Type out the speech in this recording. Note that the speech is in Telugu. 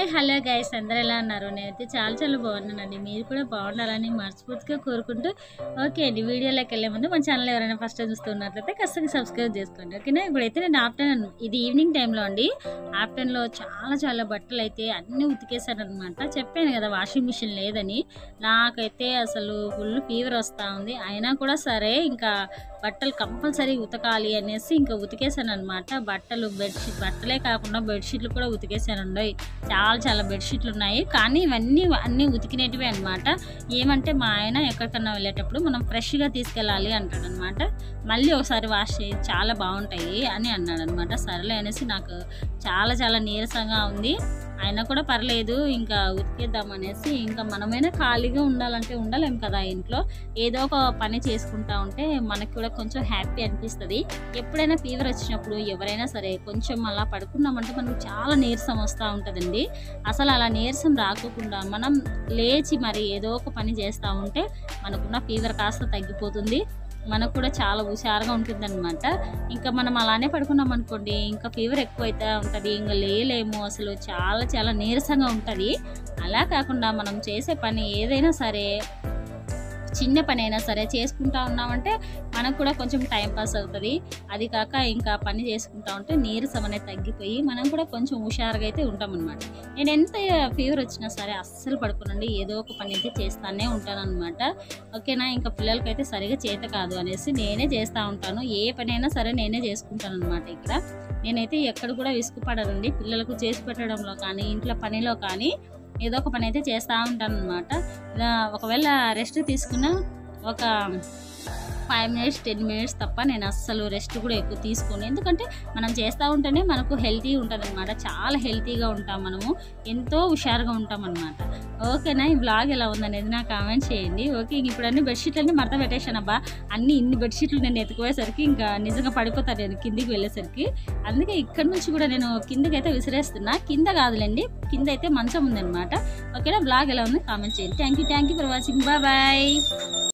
హాయ్ హలో గైస్ అందరు ఎలా ఉన్నారు నేనైతే చాలా చాలా బాగున్నానండి మీరు కూడా బాగుండాలని మనస్ఫూర్తిగా కోరుకుంటూ ఓకే అండి వీడియోలోకి వెళ్ళే ముందు మన ఛానల్ ఎవరైనా ఫస్ట్ టైం చూస్తున్నట్లయితే ఖచ్చితంగా సబ్స్క్రైబ్ చేసుకోండి ఓకేనా ఇప్పుడైతే నేను ఆఫ్టర్నూన్ ఇది ఈవినింగ్ టైంలో అండి ఆఫ్టర్నూన్లో చాలా చాలా బట్టలు అయితే అన్నీ ఉతికేసాను అనమాట చెప్పాను కదా వాషింగ్ మిషన్ లేదని నాకైతే అసలు ఫుల్ ఫీవర్ వస్తూ ఉంది అయినా కూడా సరే ఇంకా బట్టలు కంపల్సరీ ఉతకాలి అనేసి ఇంకా ఉతికేసాను అనమాట బట్టలు బెడ్షీట్ బట్టలే కాకుండా బెడ్షీట్లు కూడా ఉతికేసాను ఉన్నాయి చాలా చాలా బెడ్షీట్లు ఉన్నాయి కానీ ఇవన్నీ అన్నీ ఉతికినేటివే అనమాట ఏమంటే మా ఆయన ఎక్కడికన్నా వెళ్ళేటప్పుడు మనం ఫ్రెష్గా తీసుకెళ్ళాలి అంటాడు అనమాట మళ్ళీ ఒకసారి వాష్ చేయి చాలా బాగుంటాయి అని అన్నాడు అనమాట సరేలే అనేసి నాకు చాలా చాలా నీరసంగా ఉంది అయినా కూడా పర్లేదు ఇంకా ఉతికేద్దాం అనేసి ఇంకా మనమైనా ఖాళీగా ఉండాలంటే ఉండలేం కదా ఇంట్లో ఏదో ఒక పని చేసుకుంటా ఉంటే మనకి కూడా కొంచెం హ్యాపీ అనిపిస్తుంది ఎప్పుడైనా ఫీవర్ వచ్చినప్పుడు ఎవరైనా సరే కొంచెం అలా పడుకున్నామంటే మనకు చాలా నీరసం వస్తూ ఉంటుందండి అసలు అలా నీరసం రాకోకుండా మనం లేచి మరి ఏదో ఒక పని చేస్తూ ఉంటే మనకున్న ఫీవర్ కాస్త తగ్గిపోతుంది మనకు కూడా చాలా హుషారుగా ఉంటుంది అనమాట ఇంకా మనం అలానే పడుకున్నాం అనుకోండి ఇంకా ఫీవర్ ఎక్కువ అవుతూ ఉంటుంది ఇంకా లేలేము అసలు చాలా చాలా నీరసంగా ఉంటుంది అలా కాకుండా మనం చేసే పని ఏదైనా సరే చిన్న పని అయినా సరే చేసుకుంటా ఉన్నామంటే మనకు కూడా కొంచెం టైం పాస్ అవుతుంది అది కాక ఇంకా పని చేసుకుంటా ఉంటే నీరసం అనేది తగ్గిపోయి మనం కూడా కొంచెం హుషారుగా అయితే ఉంటాం అనమాట నేను ఎంత ఫీవర్ వచ్చినా సరే అస్సలు పడుకోనండి ఏదో ఒక పని అయితే చేస్తానే ఉంటాను అనమాట ఓకేనా ఇంకా పిల్లలకైతే సరిగా చేత కాదు అనేసి నేనే చేస్తూ ఉంటాను ఏ పని అయినా సరే నేనే చేసుకుంటాను అనమాట ఇక్కడ నేనైతే ఎక్కడ కూడా విసుగుపడనండి పిల్లలకు చేసి పెట్టడంలో కానీ ఇంట్లో పనిలో కానీ ఏదో ఒక పని అయితే చేస్తూ ఉంటాను అనమాట ఒకవేళ రెస్ట్ తీసుకున్న ఒక ఫైవ్ మినిట్స్ టెన్ మినిట్స్ తప్ప నేను అస్సలు రెస్ట్ కూడా ఎక్కువ తీసుకోను ఎందుకంటే మనం చేస్తూ ఉంటేనే మనకు హెల్తీ ఉంటుంది అనమాట చాలా హెల్తీగా ఉంటాం మనము ఎంతో హుషారుగా ఉంటాం అనమాట ఓకేనా ఈ బ్లాగ్ ఎలా ఉందనేది నాకు కామెంట్ చేయండి ఓకే ఇంక ఇప్పుడు అన్ని బెడ్షీట్లు అన్ని మడత పెట్టేశాను అబ్బా అన్ని ఇన్ని బెడ్షీట్లు నేను ఎత్తుకుపోయేసరికి ఇంకా నిజంగా పడిపోతాను నేను కిందికి వెళ్ళేసరికి అందుకే ఇక్కడ నుంచి కూడా నేను కిందకి అయితే విసిరేస్తున్నా కింద కాదులేండి కింద అయితే మంచం ఉందన్నమాట ఓకేనా బ్లాగ్ ఎలా ఉంది కామెంట్ చేయండి thank you thank you for watching bye bye